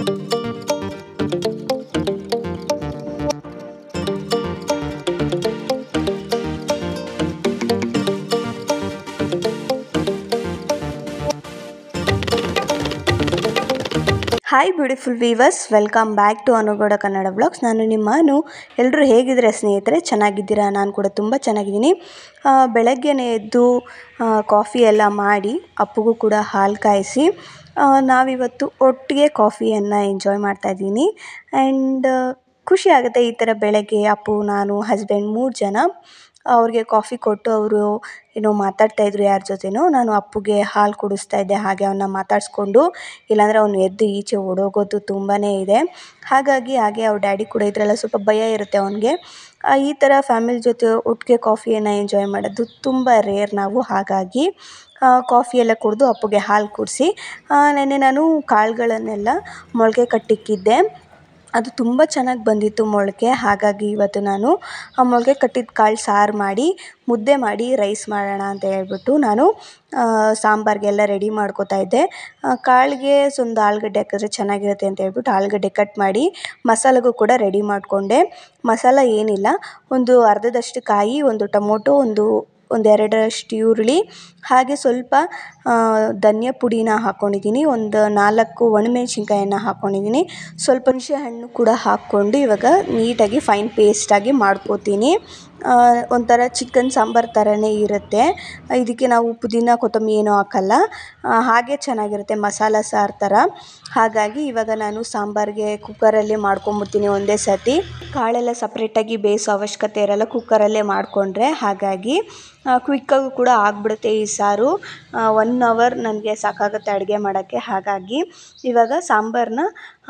hi beautiful viewers welcome back to Anugowda Kannada blogs ನಾನು ನಿಮ್ಮ ಅನು ಎಲ್ಲರೂ ಹೇಗಿದ್ದೀರಾ ಸ್ನೇಹಿತರೆ ಚೆನ್ನಾಗಿದ್ದೀರಾ ನಾನು ಕೂಡ ತುಂಬ ಚೆನ್ನಾಗಿದ್ದೀನಿ ಆ, ಬೆಳಗ್ಗೆನೇ ಎದ್ದು ಆ, ಕಾಫಿ ಎಲ್ಲ ಮಾಡಿ ಅಪ್ಪುಗೂ ಕೂಡ ಹಾಲು ಕಾಯಿಸಿ ಆ, ನಾವಿವತ್ತು ಒಟ್ಟಿಗೆ ಕಾಫಿಯನ್ನು ಎಂಜಾಯ್ ಮಾಡ್ತಾ ಇದ್ದೀನಿ ಆ್ಯಂಡ್ ಖುಷಿ ಆಗುತ್ತೆ ಈ ಥರ ಬೆಳಗ್ಗೆ ಅಪ್ಪು ನಾನು ಹಸ್ಬೆಂಡ್ ಮೂರು ಜನ ಅವ್ರಿಗೆ ಕಾಫಿ ಕೊಟ್ಟು ಅವರು ಏನೋ ಮಾತಾಡ್ತಾಯಿದ್ರು ಯಾರ ಜೊತೆನೋ ನಾನು ಅಪ್ಪುಗೆ ಹಾಲು ಕುಡಿಸ್ತಾ ಇದ್ದೆ ಹಾಗೆ ಅವನ್ನ ಮಾತಾಡಿಸ್ಕೊಂಡು ಇಲ್ಲಾಂದರೆ ಅವನು ಎದ್ದು ಈಚೆ ಓಡೋಗೋದು ತುಂಬಾ ಇದೆ ಹಾಗಾಗಿ ಹಾಗೆ ಅವ್ರ ಡ್ಯಾಡಿ ಕೂಡ ಇದ್ರಲ್ಲ ಸ್ವಲ್ಪ ಭಯ ಇರುತ್ತೆ ಅವನಿಗೆ ಈ ಥರ ಫ್ಯಾಮಿಲಿ ಜೊತೆ ಒಟ್ಟಿಗೆ ಕಾಫಿಯನ್ನು ಎಂಜಾಯ್ ಮಾಡೋದು ತುಂಬ ರೇರ್ ನಾವು ಹಾಗಾಗಿ ಕಾಫಿ ಎಲ್ಲ ಕುಡಿದು ಅಪ್ಪುಗೆ ಹಾಲು ಕುಡಿಸಿ ನೆನ್ನೆ ನಾನು ಕಾಳುಗಳನ್ನೆಲ್ಲ ಮೊಳಕೆ ಕಟ್ಟಿಕ್ಕಿದ್ದೆ ಅದು ತುಂಬ ಚೆನ್ನಾಗಿ ಬಂದಿತ್ತು ಮೊಳಕೆ ಹಾಗಾಗಿ ಇವತ್ತು ನಾನು ಆ ಮೊಳಕೆ ಕಟ್ಟಿದ ಕಾಳು ಸಾರು ಮಾಡಿ ಮುದ್ದೆ ಮಾಡಿ ರೈಸ್ ಮಾಡೋಣ ಅಂತ ಹೇಳ್ಬಿಟ್ಟು ನಾನು ಆ, ಸಾಂಬಾರಿಗೆಲ್ಲ ರೆಡಿ ಮಾಡ್ಕೋತಾ ಇದ್ದೆ ಆ, ಕಾಳಿಗೆ ಒಂದು ಆಲೂಗಡ್ಡೆ ಹಾಕಿದ್ರೆ ಚೆನ್ನಾಗಿರುತ್ತೆ ಅಂತ ಹೇಳ್ಬಿಟ್ಟು ಆಲೂಗಡ್ಡೆ ಕಟ್ ಮಾಡಿ ಮಸಾಲೆಗೂ ಕೂಡ ರೆಡಿ ಮಾಡಿಕೊಂಡೆ ಮಸಾಲ ಏನಿಲ್ಲ ಒಂದು ಅರ್ಧದಷ್ಟು ಕಾಯಿ ಒಂದು ಟೊಮೊಟೊ ಒಂದು ಒಂದೆರಡರಷ್ಟು ಈರುಳ್ಳಿ ಹಾಗೆ ಸ್ವಲ್ಪ ಆ, ಧನಿಯಾ ಪುಡಿನ ಹಾಕ್ಕೊಂಡಿದ್ದೀನಿ ಒಂದು ನಾಲ್ಕು ಒಣಮೆಣ್ಸಿನ್ಕಾಯನ್ನು ಹಾಕ್ಕೊಂಡಿದ್ದೀನಿ ಸ್ವಲ್ಪ ಹುಣಸೆ ಹಣ್ಣು ಕೂಡ ಹಾಕ್ಕೊಂಡು ಇವಾಗ ನೀಟಾಗಿ ಫೈನ್ ಪೇಸ್ಟಾಗಿ ಮಾಡ್ಕೋತೀನಿ ಆ, ಒಂಥರ ಚಿಕನ್ ಸಾಂಬಾರು ಥರನೇ ಇರುತ್ತೆ ಇದಕ್ಕೆ ನಾವು ಪುದೀನ ಕೊತ್ತಂಬರಿ ಏನೂ ಹಾಕಲ್ಲ ಆ, ಹಾಗೆ ಚೆನ್ನಾಗಿರುತ್ತೆ ಮಸಾಲ ಸಾರು ಥರ ಹಾಗಾಗಿ ಇವಾಗ ನಾನು ಸಾಂಬಾರಿಗೆ ಕುಕ್ಕರಲ್ಲಿ ಮಾಡ್ಕೊಂಬಿಡ್ತೀನಿ ಒಂದೇ ಸತಿ ಕಾಳೆಲ್ಲ ಸಪ್ರೇಟಾಗಿ ಬೇಯಿಸೋ ಅವಶ್ಯಕತೆ ಇರಲ್ಲ ಕುಕ್ಕರಲ್ಲೇ ಮಾಡಿಕೊಂಡ್ರೆ ಹಾಗಾಗಿ ಕ್ವಿಕ್ಕಾಗೂ ಕೂಡ ಆಗಿಬಿಡುತ್ತೆ ಈ ಸಾರು ಒನ್ ಅವರ್ ನನಗೆ ಸಾಕಾಗುತ್ತೆ ಅಡುಗೆ ಮಾಡೋಕ್ಕೆ ಹಾಗಾಗಿ ಇವಾಗ ಸಾಂಬಾರನ್ನ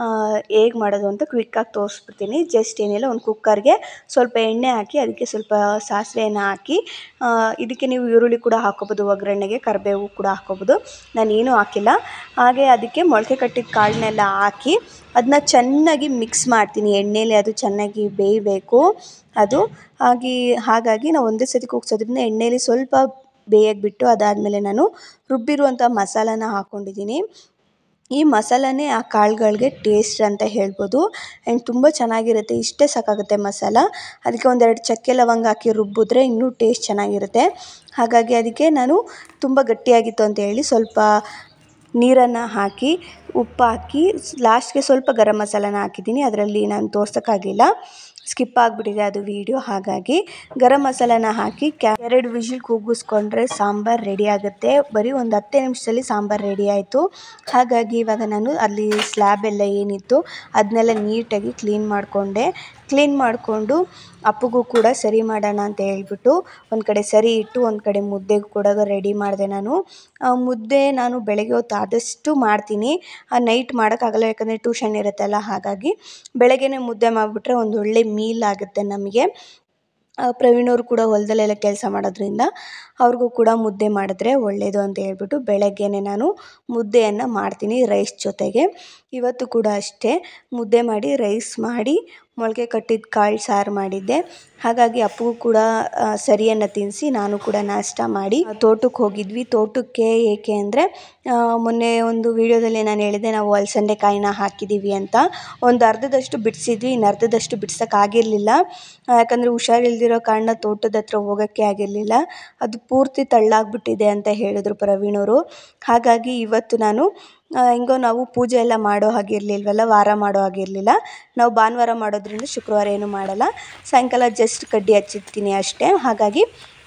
ಹೇಗೆ ಮಾಡೋದು ಅಂತ ಕ್ವಿಕ್ಕಾಗಿ ತೋರಿಸ್ಬಿಡ್ತೀನಿ ಜಸ್ಟ್ ಏನಿಲ್ಲ ಒಂದು ಕುಕ್ಕರ್ಗೆ ಸ್ವಲ್ಪ ಎಣ್ಣೆ ಹಾಕಿ ಅದಕ್ಕೆ ಸ್ವಲ್ಪ ಸಾಸಿವೆನ ಹಾಕಿ ಆ, ಇದಕ್ಕೆ ನೀವು ಈರುಳ್ಳಿ ಕೂಡ ಹಾಕ್ಕೋಬೋದು ಒಗ್ಗರಣೆಗೆ ಕರಿಬೇವು ಕೂಡ ಹಾಕ್ಕೋಬೋದು ನಾನು ಏನೂ ಹಾಕಿಲ್ಲ ಹಾಗೆ ಅದಕ್ಕೆ ಮೊಳಕೆ ಕಟ್ಟಿದ ಕಾಳನ್ನೆಲ್ಲ ಹಾಕಿ ಅದನ್ನ ಚೆನ್ನಾಗಿ ಮಿಕ್ಸ್ ಮಾಡ್ತೀನಿ ಎಣ್ಣೆಲಿ ಅದು ಚೆನ್ನಾಗಿ ಬೇಯಬೇಕು ಅದು ಹಾಗೆ ಹಾಗಾಗಿ ನಾವು ಒಂದೇ ಸತಿ ಕೂಗ್ಸೋದ್ರಿಂದ ಎಣ್ಣೆಲಿ ಸ್ವಲ್ಪ ಬೇಯಕ್ಕೆ ಬಿಟ್ಟು ಅದಾದಮೇಲೆ ನಾನು ರುಬ್ಬಿರುವಂಥ ಮಸಾಲಾನ ಹಾಕ್ಕೊಂಡಿದ್ದೀನಿ ಈ ಮಸಾಲನೇ ಆ ಕಾಳುಗಳಿಗೆ ಟೇಸ್ಟ್ ಅಂತ ಹೇಳ್ಬೋದು ಆ್ಯಂಡ್ ತುಂಬ ಚೆನ್ನಾಗಿರುತ್ತೆ ಇಷ್ಟೇ ಸಾಕಾಗುತ್ತೆ ಮಸಾಲ ಅದಕ್ಕೆ ಒಂದೆರಡು ಚಕ್ಕೆ ಲವಂಗ ಹಾಕಿ ರುಬ್ಬಿದ್ರೆ ಇನ್ನೂ ಟೇಸ್ಟ್ ಚೆನ್ನಾಗಿರುತ್ತೆ ಹಾಗಾಗಿ ಅದಕ್ಕೆ ನಾನು ತುಂಬ ಗಟ್ಟಿಯಾಗಿತ್ತು ಅಂತ ಹೇಳಿ ಸ್ವಲ್ಪ ನೀರನ್ನು ಹಾಕಿ ಉಪ್ಪು ಹಾಕಿ ಲಾಸ್ಟ್ಗೆ ಸ್ವಲ್ಪ ಗರಂ ಮಸಾಲಾನ ಹಾಕಿದ್ದೀನಿ ಅದರಲ್ಲಿ ನಾನು ತೋರ್ಸೋಕ್ಕಾಗಲಿಲ್ಲ ಸ್ಕಿಪ್ ಆಗಿಬಿಟ್ಟಿದೆ ಅದು ವೀಡಿಯೋ ಹಾಗಾಗಿ ಗರಂ ಮಸಾಲಾನ ಹಾಕಿ ಕ್ಯಾ ಎರಡು ವಿಷಿಲ್ ಕೂಗಿಸ್ಕೊಂಡ್ರೆ ಸಾಂಬಾರು ರೆಡಿ ಆಗುತ್ತೆ ಬರೀ ಒಂದು ಹತ್ತೇ ನಿಮಿಷದಲ್ಲಿ ಸಾಂಬಾರು ರೆಡಿ ಆಯಿತು ಹಾಗಾಗಿ ಇವಾಗ ನಾನು ಅಲ್ಲಿ ಸ್ಲ್ಯಾಬ್ ಎಲ್ಲ ಏನಿತ್ತು ಅದನ್ನೆಲ್ಲ ನೀಟಾಗಿ ಕ್ಲೀನ್ ಮಾಡಿಕೊಂಡೆ ಕ್ಲೀನ್ ಮಾಡಿಕೊಂಡು ಅಪ್ಪುಗೂ ಕೂಡ ಸರಿ ಮಾಡೋಣ ಅಂತ ಹೇಳ್ಬಿಟ್ಟು ಒಂದು ಕಡೆ ಸರಿ ಇಟ್ಟು ಒಂದು ಕಡೆ ಮುದ್ದೆಗೂ ಕೂಡ ರೆಡಿ ಮಾಡಿದೆ ನಾನು ಆ ಮುದ್ದೆ ನಾನು ಬೆಳಗ್ಗೆ ಹೊತ್ತು ಆದಷ್ಟು ಮಾಡ್ತೀನಿ ನೈಟ್ ಮಾಡೋಕ್ಕಾಗಲ್ಲ ಯಾಕಂದರೆ ಟ್ಯೂಷನ್ ಇರುತ್ತಲ್ಲ ಹಾಗಾಗಿ ಬೆಳಗ್ಗೆನೇ ಮುದ್ದೆ ಮಾಡಿಬಿಟ್ರೆ ಒಂದು ಒಳ್ಳೆ ಮೀಲ್ ಆಗುತ್ತೆ ನಮಗೆ ಆ, ಪ್ರವೀಣ್ ಅವರು ಕೂಡ ಹೊಲದಲ್ಲೆಲ್ಲ ಕೆಲಸ ಮಾಡೋದ್ರಿಂದ ಅವ್ರಿಗೂ ಕೂಡ ಮುದ್ದೆ ಮಾಡಿದ್ರೆ ಒಳ್ಳೆಯದು ಅಂತ ಹೇಳ್ಬಿಟ್ಟು ಬೆಳಗ್ಗೆನೇ ನಾನು ಮುದ್ದೆಯನ್ನು ಮಾಡ್ತೀನಿ ರೈಸ್ ಜೊತೆಗೆ ಇವತ್ತು ಕೂಡ ಅಷ್ಟೇ ಮುದ್ದೆ ಮಾಡಿ ರೈಸ್ ಮಾಡಿ ಮೊಳಕೆ ಕಟ್ಟಿದ ಕಾಳು ಸಾರು ಮಾಡಿದ್ದೆ ಹಾಗಾಗಿ ಅಪ್ಪಗೂ ಕೂಡ ಆ, ಸರಿಯನ್ನು ತಿನ್ನಿಸಿ ನಾನು ಕೂಡ ನಾಷ್ಟ ಮಾಡಿ ತೋಟಕ್ಕೆ ಹೋಗಿದ್ವಿ ತೋಟಕ್ಕೆ ಏಕೆ ಅಂದರೆ ಮೊನ್ನೆ ಒಂದು ವಿಡಿಯೋದಲ್ಲಿ ನಾನು ಹೇಳಿದೆ ನಾವು ಅಲಸಂದೆ ಕಾಯಿನ ಹಾಕಿದ್ದೀವಿ ಅಂತ ಒಂದು ಅರ್ಧದಷ್ಟು ಬಿಡಿಸಿದ್ವಿ ಇನ್ನು ಅರ್ಧದಷ್ಟು ಬಿಡ್ಸೋಕ್ಕಾಗಿರಲಿಲ್ಲ ಯಾಕಂದರೆ ಹುಷಾರಿಲ್ದಿರೋ ಕಾರಣ ತೋಟದ ಹತ್ರ ಹೋಗೋಕ್ಕೆ ಆಗಿರಲಿಲ್ಲ ಅದು ಪೂರ್ತಿ ತಳ್ಳಾಗ್ಬಿಟ್ಟಿದೆ ಅಂತ ಹೇಳಿದ್ರು ಪ್ರವೀಣವರು ಹಾಗಾಗಿ ಇವತ್ತು ನಾನು ಆ, ಹೆಂಗೋ ನಾವು ಪೂಜೆ ಎಲ್ಲ ಮಾಡೋ ಹಾಗಿರಲಿಲ್ವಲ್ಲ ವಾರ ಮಾಡೋ ಹಾಗಿರಲಿಲ್ಲ ನಾವು ಭಾನುವಾರ ಮಾಡೋದ್ರಿಂದ ಶುಕ್ರವಾರ ಏನೂ ಮಾಡಲ್ಲ ಸಾಯಂಕಾಲ ಜಸ್ಟ್ ಕಡ್ಡಿ ಹಚ್ಚಿರ್ತೀನಿ ಅಷ್ಟೇ ಹಾಗಾಗಿ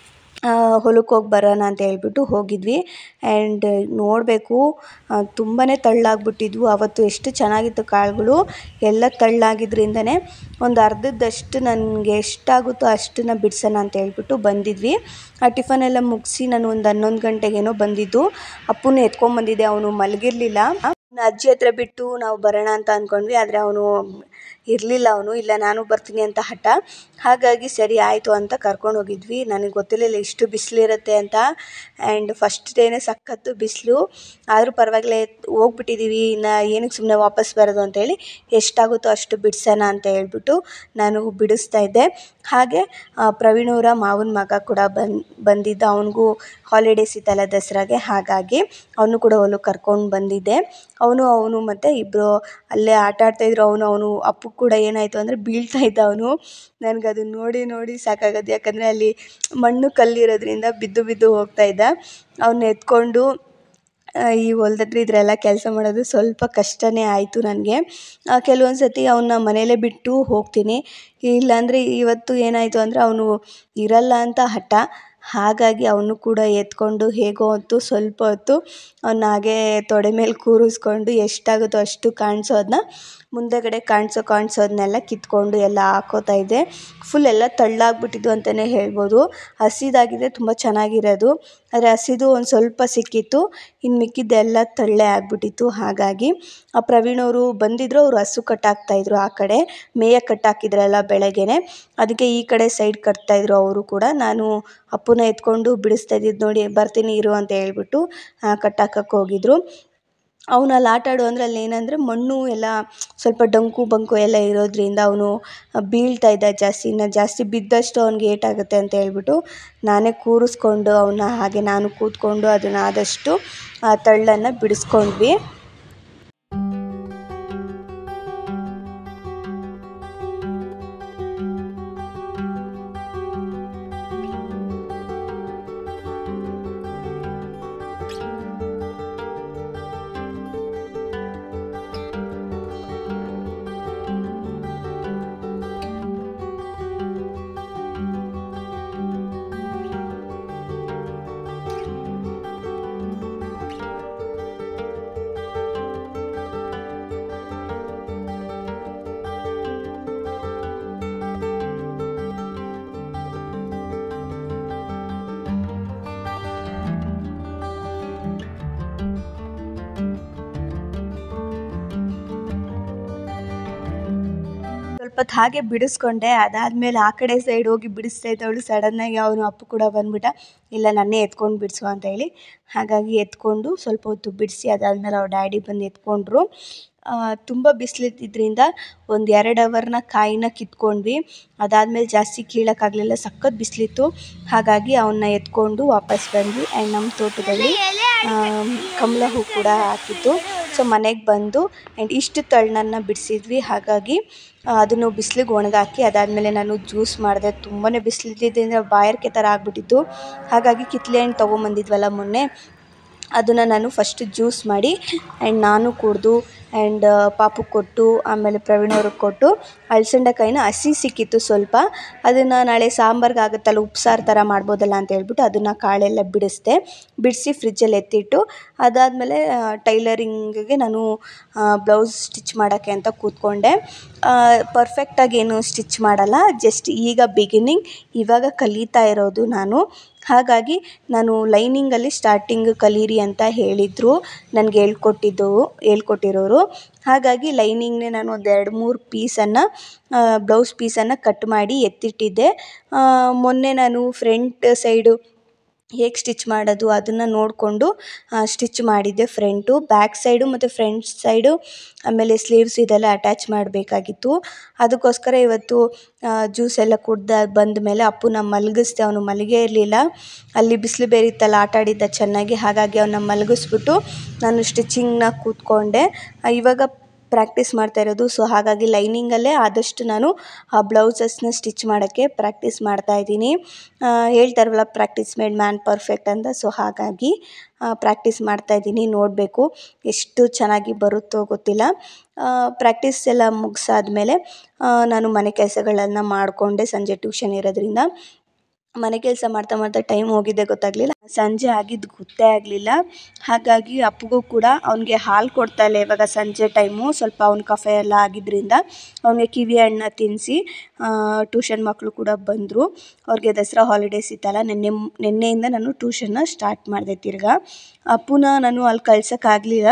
ಹೊಲಕ್ಕೆ ಹೋಗಿ ಬರೋಣ ಅಂತ ಹೇಳ್ಬಿಟ್ಟು ಹೋಗಿದ್ವಿ ಆ್ಯಂಡ್ ನೋಡಬೇಕು ತುಂಬಾ ತಳ್ಳಾಗ್ಬಿಟ್ಟಿದ್ವು ಅವತ್ತು ಎಷ್ಟು ಚೆನ್ನಾಗಿತ್ತು ಕಾಳುಗಳು ಎಲ್ಲ ತಳ್ಳಾಗಿದ್ರಿಂದನೇ ಒಂದು ಅರ್ಧದಷ್ಟು ನನಗೆ ಎಷ್ಟಾಗುತ್ತೋ ಅಷ್ಟನ್ನು ಬಿಡಿಸೋಣ ಅಂತ ಹೇಳ್ಬಿಟ್ಟು ಬಂದಿದ್ವಿ ಆ ಟಿಫನ್ ಎಲ್ಲ ಮುಗಿಸಿ ನಾನು ಒಂದು ಹನ್ನೊಂದು ಗಂಟೆಗೇನೋ ಬಂದಿದ್ದು ಅಪ್ಪನ ಎತ್ಕೊಂಬಂದಿದ್ದೆ ಅವನು ಮಲಗಿರಲಿಲ್ಲ ಅಜ್ಜಿ ಹತ್ರ ಬಿಟ್ಟು ನಾವು ಬರೋಣ ಅಂತ ಅಂದ್ಕೊಂಡ್ವಿ ಆದರೆ ಅವನು ಇರಲಿಲ್ಲ ಅವನು ಇಲ್ಲ ನಾನು ಬರ್ತೀನಿ ಅಂತ ಹಠ ಹಾಗಾಗಿ ಸರಿ ಆಯಿತು ಅಂತ ಕರ್ಕೊಂಡು ಹೋಗಿದ್ವಿ ನನಗೆ ಗೊತ್ತಿರಲಿಲ್ಲ ಇಷ್ಟು ಬಿಸಿಲಿರುತ್ತೆ ಅಂತ ಆ್ಯಂಡ್ ಫಸ್ಟ್ ಡೇನೇ ಸಖತ್ತು ಬಿಸಿಲು ಆದರೂ ಪರವಾಗಿಲ್ಲ ಹೋಗ್ಬಿಟ್ಟಿದ್ದೀವಿ ಇನ್ನು ಏನಕ್ಕೆ ಸುಮ್ಮನೆ ವಾಪಸ್ ಬರೋದು ಅಂತೇಳಿ ಎಷ್ಟಾಗುತ್ತೋ ಅಷ್ಟು ಬಿಡಿಸೋಣ ಅಂತ ಹೇಳ್ಬಿಟ್ಟು ನಾನು ಬಿಡಿಸ್ತಾ ಇದ್ದೆ ಹಾಗೆ ಆ, ಪ್ರವೀಣವರ ಮಾವನ ಮಗ ಕೂಡ ಬಂದು ಬಂದಿದ್ದ ಅವನಿಗೂ ಹಾಲಿಡೇಸ್ ಇತ್ತಲ್ಲ ದಸರಾಗೆ ಹಾಗಾಗಿ ಅವನು ಕೂಡ ಹೊಲಕ್ಕೆ ಕರ್ಕೊಂಡು ಬಂದಿದ್ದೆ ಅವನು ಅವನು ಮತ್ತು ಇಬ್ಬರು ಅಲ್ಲೇ ಆಟ ಆಡ್ತಾಯಿದ್ರು ಅವನು ಅವನು ಅಪ್ಪು ಕೂಡ ಏನಾಯಿತು ಅಂದರೆ ಬೀಳ್ತಾ ಇದ್ದ ಅವನು ನನಗೆ ಅದನ್ನ ನೋಡಿ ನೋಡಿ ಸಾಕಾಗೋದು ಯಾಕಂದರೆ ಅಲ್ಲಿ ಮಣ್ಣು ಕಲ್ಲಿರೋದ್ರಿಂದ ಬಿದ್ದು ಬಿದ್ದು ಹೋಗ್ತಾ ಇದ್ದ ಅವನ್ನ ಎತ್ಕೊಂಡು ಈ ಹೊಲ್ದ ಹತ್ರ ಇದರೆಲ್ಲ ಕೆಲಸ ಮಾಡೋದು ಸ್ವಲ್ಪ ಕಷ್ಟನೇ ಆಯಿತು ನನಗೆ ಕೆಲವೊಂದು ಸರ್ತಿ ಅವನ್ನ ಮನೇಲೇ ಬಿಟ್ಟು ಹೋಗ್ತೀನಿ ಇಲ್ಲಾಂದರೆ ಇವತ್ತು ಏನಾಯಿತು ಅಂದರೆ ಅವನು ಇರಲ್ಲ ಅಂತ ಹಠ ಹಾಗಾಗಿ ಅವನು ಕೂಡ ಎತ್ಕೊಂಡು ಹೇಗೋ ಹೊತ್ತು ಸ್ವಲ್ಪ ಹೊತ್ತು ಅವನ್ನ ಹಾಗೇ ತೊಡೆ ಮೇಲೆ ಕೂರಿಸ್ಕೊಂಡು ಎಷ್ಟಾಗುತ್ತೋ ಅಷ್ಟು ಕಾಣಿಸೋದನ್ನ ಮುಂದೆಗಡೆ ಕಾಣಿಸೋ ಕಾಣಿಸೋದನ್ನೆಲ್ಲ ಕಿತ್ಕೊಂಡು ಎಲ್ಲ ಹಾಕ್ಕೋತಾ ಇದ್ದೆ ಫುಲ್ ಎಲ್ಲ ತಳ್ಳಾಗ್ಬಿಟ್ಟಿದ್ದು ಅಂತಲೇ ಹೇಳ್ಬೋದು ಹಸಿದಾಗಿದ್ದರೆ ತುಂಬ ಚೆನ್ನಾಗಿರೋದು ಆದರೆ ಹಸಿದು ಒಂದು ಸ್ವಲ್ಪ ಸಿಕ್ಕಿತ್ತು ಇನ್ನು ಮಿಕ್ಕಿದ್ದೆಲ್ಲ ತಳ್ಳೆ ಆಗಿಬಿಟ್ಟಿತ್ತು ಹಾಗಾಗಿ ಆ ಪ್ರವೀಣ್ ಅವರು ಬಂದಿದ್ದರು ಅವರು ಹಸು ಕಟ್ಟಾಕ್ತಾಯಿದ್ರು ಆ ಕಡೆ ಮೇಯಕ್ಕೆ ಕಟ್ಟಾಕಿದ್ರಲ್ಲ ಬೆಳಗ್ಗೆನೆ ಅದಕ್ಕೆ ಈ ಕಡೆ ಸೈಡ್ ಕಟ್ತಾಯಿದ್ರು ಅವರು ಕೂಡ ನಾನು ಅಪ್ಪುನ ಎತ್ಕೊಂಡು ಬಿಡಿಸ್ತಾ ಇದ್ದಿದ್ದು ನೋಡಿ ಬರ್ತೀನಿ ಇರು ಅಂತ ಹೇಳ್ಬಿಟ್ಟು ಕಟ್ಟಾಕಕ್ಕೆ ಹೋಗಿದ್ರು ಅವನು ಅಲ್ಲಿ ಆಟ ಆಡು ಅಂದರೆ ಅಲ್ಲಿ ಏನಂದರೆ ಮಣ್ಣು ಎಲ್ಲ ಸ್ವಲ್ಪ ಡೊಂಕು ಬಂಕು ಎಲ್ಲ ಇರೋದ್ರಿಂದ ಅವನು ಬೀಳ್ತಾ ಇದ್ದ ಜಾಸ್ತಿ ಇನ್ನು ಜಾಸ್ತಿ ಬಿದ್ದಷ್ಟು ಅವ್ನಿಗೆ ಏಟಾಗುತ್ತೆ ಅಂತ ಹೇಳ್ಬಿಟ್ಟು ನಾನೇ ಕೂರಿಸ್ಕೊಂಡು ಅವನ್ನ ಹಾಗೆ ನಾನು ಕೂತ್ಕೊಂಡು ಅದನ್ನು ಆದಷ್ಟು ಆ ತಳ್ಳನ್ನು ಬಿಡಿಸ್ಕೊಂಡ್ವಿ ಸ್ವಲ್ಪ ಹೊತ್ತು ಹಾಗೆ ಬಿಡಿಸ್ಕೊಂಡೆ ಅದಾದಮೇಲೆ ಆ ಕಡೆ ಸೈಡ್ ಹೋಗಿ ಬಿಡಿಸ್ತಾ ಇದ್ದವಳು ಸಡನ್ನಾಗಿ ಅವನು ಅಪ್ಪು ಕೂಡ ಬಂದ್ಬಿಟ್ಟ ಇಲ್ಲ ನನ್ನೇ ಎತ್ಕೊಂಡು ಬಿಡಿಸು ಅಂತ ಹೇಳಿ ಹಾಗಾಗಿ ಎತ್ಕೊಂಡು ಸ್ವಲ್ಪ ಹೊತ್ತು ಬಿಡಿಸಿ ಅದಾದಮೇಲೆ ಅವ್ರ ಡ್ಯಾಡಿ ಬಂದು ಎತ್ಕೊಂಡ್ರು ತುಂಬ ಬಿಸಿಲಿದ್ದಿದ್ರಿಂದ ಒಂದು ಎರಡು ಅವರ್ನ ಕಾಯಿನ ಕಿತ್ಕೊಂಡ್ವಿ ಅದಾದಮೇಲೆ ಜಾಸ್ತಿ ಕೀಳೋಕ್ಕಾಗಲಿಲ್ಲ ಸಖತ್ ಬಿಸಿಲಿತ್ತು ಹಾಗಾಗಿ ಅವನ್ನ ಎತ್ಕೊಂಡು ವಾಪಸ್ ಬಂದ್ವಿ ಆ್ಯಂಡ್ ನಮ್ಮ ತೋಟದಲ್ಲಿ ಕಮಲ ಹೂ ಕೂಡ ಹಾಕಿತ್ತು ಸೊ ಮನೆಗೆ ಬಂದು ಆ್ಯಂಡ್ ಇಷ್ಟು ತಳ್ಳನ್ನು ಬಿಡಿಸಿದ್ವಿ ಹಾಗಾಗಿ ಅದನ್ನು ಬಿಸ್ಲಿಗೆ ಒಣಗಾಕಿ ಅದಾದಮೇಲೆ ನಾನು ಜ್ಯೂಸ್ ಮಾಡಿದೆ ತುಂಬಾ ಬಿಸಿಲಿದ್ದಿದ್ದರಿಂದ ಬಾಯಾರಿಕೆ ಥರ ಆಗಿಬಿಟ್ಟಿತ್ತು ಹಾಗಾಗಿ ಕಿತ್ಳೆ ಹಣ್ಣು ತೊಗೊಂಬಂದಿದ್ವಲ್ಲ ಮೊನ್ನೆ ಅದನ್ನು ನಾನು ಫಸ್ಟ್ ಜ್ಯೂಸ್ ಮಾಡಿ ಆ್ಯಂಡ್ ನಾನು ಕುಡಿದು ಆ್ಯಂಡ್ ಪಾಪುಗೆ ಕೊಟ್ಟು ಆಮೇಲೆ ಪ್ರವೀಣ್ ಅವ್ರಿಗೆ ಕೊಟ್ಟು ಹಲಸಂಡೆಕಾಯಿನ ಹಸಿ ಸಿಕ್ಕಿತ್ತು ಸ್ವಲ್ಪ ಅದನ್ನು ನಾಳೆ ಸಾಂಬಾರ್ಗೆ ಆಗುತ್ತಲ್ಲ ಉಪ್ಸಾರು ಥರ ಮಾಡ್ಬೋದಲ್ಲ ಅಂತ ಹೇಳ್ಬಿಟ್ಟು ಅದನ್ನು ಕಾಳೆಲ್ಲ ಬಿಡಿಸ್ದೆ ಬಿಡಿಸಿ ಫ್ರಿಜ್ಜಲ್ಲಿ ಎತ್ತಿಟ್ಟು ಅದಾದಮೇಲೆ ಟೈಲರಿಂಗಿಗೆ ನಾನು ಬ್ಲೌಸ್ ಸ್ಟಿಚ್ ಮಾಡೋಕ್ಕೆ ಅಂತ ಕೂತ್ಕೊಂಡೆ ಪರ್ಫೆಕ್ಟಾಗಿ ಏನು ಸ್ಟಿಚ್ ಮಾಡಲ್ಲ ಜಸ್ಟ್ ಈಗ ಬಿಗಿನಿಂಗ್ ಇವಾಗ ಕಲಿತಾ ಇರೋದು ನಾನು ಹಾಗಾಗಿ ನಾನು ಲೈನಿಂಗಲ್ಲಿ ಸ್ಟಾರ್ಟಿಂಗ್ ಕಲೀರಿ ಅಂತ ಹೇಳಿದರು ನನಗೆ ಹೇಳ್ಕೊಟ್ಟಿದ್ದು ಹೇಳ್ಕೊಟ್ಟಿರೋರು ಹಾಗಾಗಿ ಲೈನಿಂಗ್ನೇ ನಾನು ಒಂದು ಎರಡು ಮೂರು ಪೀಸನ್ನು ಬ್ಲೌಸ್ ಪೀಸನ್ನು ಕಟ್ ಮಾಡಿ ಎತ್ತಿಟ್ಟಿದ್ದೆ ಮೊನ್ನೆ ನಾನು ಫ್ರಂಟ್ ಸೈಡು ಹೇಗೆ ಸ್ಟಿಚ್ ಮಾಡೋದು ಅದನ್ನು ನೋಡಿಕೊಂಡು ಸ್ಟಿಚ್ ಮಾಡಿದ್ದೆ ಫ್ರಂಟು ಬ್ಯಾಕ್ ಸೈಡು ಮತ್ತು ಫ್ರಂಟ್ ಸೈಡು ಆಮೇಲೆ ಸ್ಲೀವ್ಸ್ ಇದೆಲ್ಲ ಅಟ್ಯಾಚ್ ಮಾಡಬೇಕಾಗಿತ್ತು ಅದಕ್ಕೋಸ್ಕರ ಇವತ್ತು ಜ್ಯೂಸ್ ಎಲ್ಲ ಕುಡ್ದು ಬಂದ ಮೇಲೆ ಅಪ್ಪುನ ಮಲಗಿಸ್ದೆ ಅವನು ಮಲಗೇ ಇರಲಿಲ್ಲ ಅಲ್ಲಿ ಬಿಸಿಲು ಬೇರೆ ಇತ್ತಲ್ಲ ಆಟ ಆಡಿದ್ದ ಚೆನ್ನಾಗಿ ಹಾಗಾಗಿ ಅವನ್ನ ಮಲಗಿಸ್ಬಿಟ್ಟು ನಾನು ಸ್ಟಿಚಿಂಗ್ನ ಕೂತ್ಕೊಂಡೆ ಇವಾಗ ಪ್ರಾಕ್ಟೀಸ್ ಮಾಡ್ತಾ ಇರೋದು ಸೊ ಹಾಗಾಗಿ ಲೈನಿಂಗಲ್ಲೇ ಆದಷ್ಟು ನಾನು ಆ ಬ್ಲೌಸಸ್ನ ಸ್ಟಿಚ್ ಮಾಡೋಕ್ಕೆ ಪ್ರಾಕ್ಟೀಸ್ ಮಾಡ್ತಾ ಇದ್ದೀನಿ ಹೇಳ್ತಾರಲ್ಲ ಪ್ರಾಕ್ಟೀಸ್ ಮೇಡ್ ಮ್ಯಾನ್ ಪರ್ಫೆಕ್ಟ್ ಅಂತ ಸೊ ಹಾಗಾಗಿ ಪ್ರಾಕ್ಟೀಸ್ ಮಾಡ್ತಾ ಇದ್ದೀನಿ ನೋಡಬೇಕು ಎಷ್ಟು ಚೆನ್ನಾಗಿ ಬರುತ್ತೋ ಗೊತ್ತಿಲ್ಲ ಪ್ರಾಕ್ಟೀಸ್ ಎಲ್ಲ ಮುಗಿಸಾದ್ಮೇಲೆ ನಾನು ಮನೆ ಕೆಲಸಗಳನ್ನು ಮಾಡಿಕೊಂಡೆ ಸಂಜೆ ಟ್ಯೂಷನ್ ಇರೋದ್ರಿಂದ ಮನೆ ಕೆಲಸ ಮಾಡ್ತಾ ಮಾಡ್ತಾ ಟೈಮ್ ಹೋಗಿದ್ದೇ ಗೊತ್ತಾಗಲಿಲ್ಲ ಸಂಜೆ ಆಗಿದ್ದು ಗೊತ್ತೇ ಆಗಲಿಲ್ಲ ಹಾಗಾಗಿ ಅಪ್ಪುಗೂ ಕೂಡ ಅವನಿಗೆ ಹಾಲು ಕೊಡ್ತಾ ಇಲ್ಲ ಇವಾಗ ಸಂಜೆ ಟೈಮು ಸ್ವಲ್ಪ ಅವ್ನ ಕಫ ಎಲ್ಲ ಆಗಿದ್ದರಿಂದ ಅವನಿಗೆ ಕಿವಿ ಹಣ್ಣನ್ನ ತಿನ್ನಿಸಿ ಟ್ಯೂಷನ್ ಮಕ್ಕಳು ಕೂಡ ಬಂದರು ಅವ್ರಿಗೆ ದಸರಾ ಹಾಲಿಡೇಸ್ ಇತ್ತಲ್ಲ ನಿನ್ನೆ ನಿನ್ನೆಯಿಂದ ನಾನು ಟ್ಯೂಷನ್ನ ಸ್ಟಾರ್ಟ್ ಮಾಡಿದೆ ತಿರ್ಗಾ ಅಪ್ಪುನ ನಾನು ಅಲ್ಲಿ ಕಳ್ಸೋಕ್ಕಾಗಲಿಲ್ಲ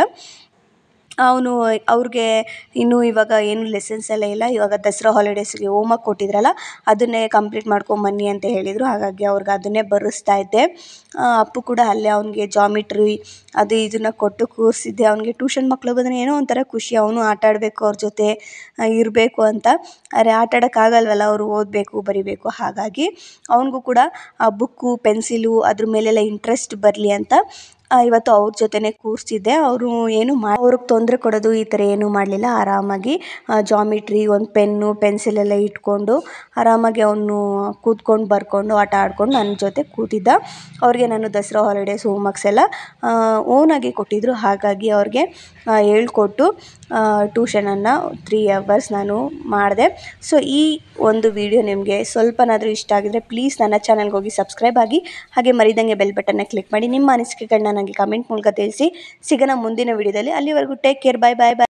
ಅವನು ಅವ್ರಿಗೆ ಇನ್ನೂ ಇವಾಗ ಏನು ಲೆಸನ್ಸ್ ಎಲ್ಲ ಇಲ್ಲ ಇವಾಗ ದಸರಾ ಹಾಲಿಡೇಸ್ಗೆ ಹೋಮ್ವರ್ಕ್ ಕೊಟ್ಟಿದ್ರಲ್ಲ ಅದನ್ನೇ ಕಂಪ್ಲೀಟ್ ಮಾಡ್ಕೊಂಬನ್ನಿ ಅಂತ ಹೇಳಿದರು ಹಾಗಾಗಿ ಅವ್ರಿಗೆ ಅದನ್ನೇ ಬರೆಸ್ತಾ ಇದ್ದೆ ಅಪ್ಪು ಕೂಡ ಅಲ್ಲೇ ಅವನಿಗೆ ಜಾಮಿಟ್ರಿ ಅದು ಇದನ್ನು ಕೊಟ್ಟು ಕೂರಿಸಿದ್ದೆ ಅವನಿಗೆ ಟ್ಯೂಷನ್ ಮಕ್ಕಳು ಬಂದರೆ ಏನೋ ಒಂಥರ ಖುಷಿ ಅವನು ಆಟ ಆಡಬೇಕು ಅವ್ರ ಜೊತೆ ಇರಬೇಕು ಅಂತ ಆದರೆ ಆಟ ಆಡೋಕ್ಕಾಗಲ್ವಲ್ಲ ಅವರು ಓದಬೇಕು ಬರಿಬೇಕು ಹಾಗಾಗಿ ಅವನಿಗೂ ಕೂಡ ಆ ಬುಕ್ಕು ಪೆನ್ಸಿಲು ಅದ್ರ ಮೇಲೆಲ್ಲ ಇಂಟ್ರೆಸ್ಟ್ ಬರಲಿ ಅಂತ ಆ, ಇವತ್ತು ಅವ್ರ ಜೊತೆನೆ ಕೂರಿಸಿದ್ದೆ ಅವರು ಏನು ಮಾ ಅವ್ರಿಗೆ ತೊಂದರೆ ಕೊಡೋದು ಈ ಥರ ಏನೂ ಮಾಡಲಿಲ್ಲ ಆರಾಮಾಗಿ ಜಾಮಿಟ್ರಿ ಒಂದು ಪೆನ್ನು ಪೆನ್ಸಿಲ್ ಎಲ್ಲ ಇಟ್ಕೊಂಡು ಆರಾಮಾಗಿ ಅವನು ಕೂತ್ಕೊಂಡು ಬರ್ಕೊಂಡು ಆಟ ಆಡ್ಕೊಂಡು ನನ್ನ ಜೊತೆ ಕೂತಿದ್ದ ಅವ್ರಿಗೆ ನಾನು ದಸರಾ ಹಾಲಿಡೇಸ್ ಹೋಮ್ವರ್ಕ್ಸ್ ಎಲ್ಲ ಓನಾಗಿ ಕೊಟ್ಟಿದ್ದರು ಹಾಗಾಗಿ ಅವ್ರಿಗೆ ಆ, ಹೇಳ್ಕೊಟ್ಟು ಟ್ಯೂಷನನ್ನು ತ್ರೀ ಅವರ್ಸ್ ನಾನು ಮಾಡಿದೆ ಸೊ ಈ ಒಂದು ವಿಡಿಯೋ ನಿಮಗೆ ಸ್ವಲ್ಪನಾದರೂ ಇಷ್ಟ ಆಗಿದ್ರೆ ಪ್ಲೀಸ್ ನನ್ನ ಚಾನಲ್ಗೆ ಹೋಗಿ ಸಬ್ಸ್ಕ್ರೈಬ್ ಆಗಿ ಹಾಗೆ ಮರಿದಂಗೆ ಬೆಲ್ ಬಟನ್ನ ಕ್ಲಿಕ್ ಮಾಡಿ ನಿಮ್ಮ ಅನಿಸಿಕೆಗಳನ್ನ ನನಗೆ ಕಮೆಂಟ್ ಮೂಲಕ ತಿಳಿಸಿ ಸಿಗೋಣ ಮುಂದಿನ ವಿಡಿಯೋದಲ್ಲಿ ಅಲ್ಲಿವರೆಗೂ ಟೇಕ್ ಕೇರ್ ಬಾಯ್ ಬಾಯ್ ಬಾಯ್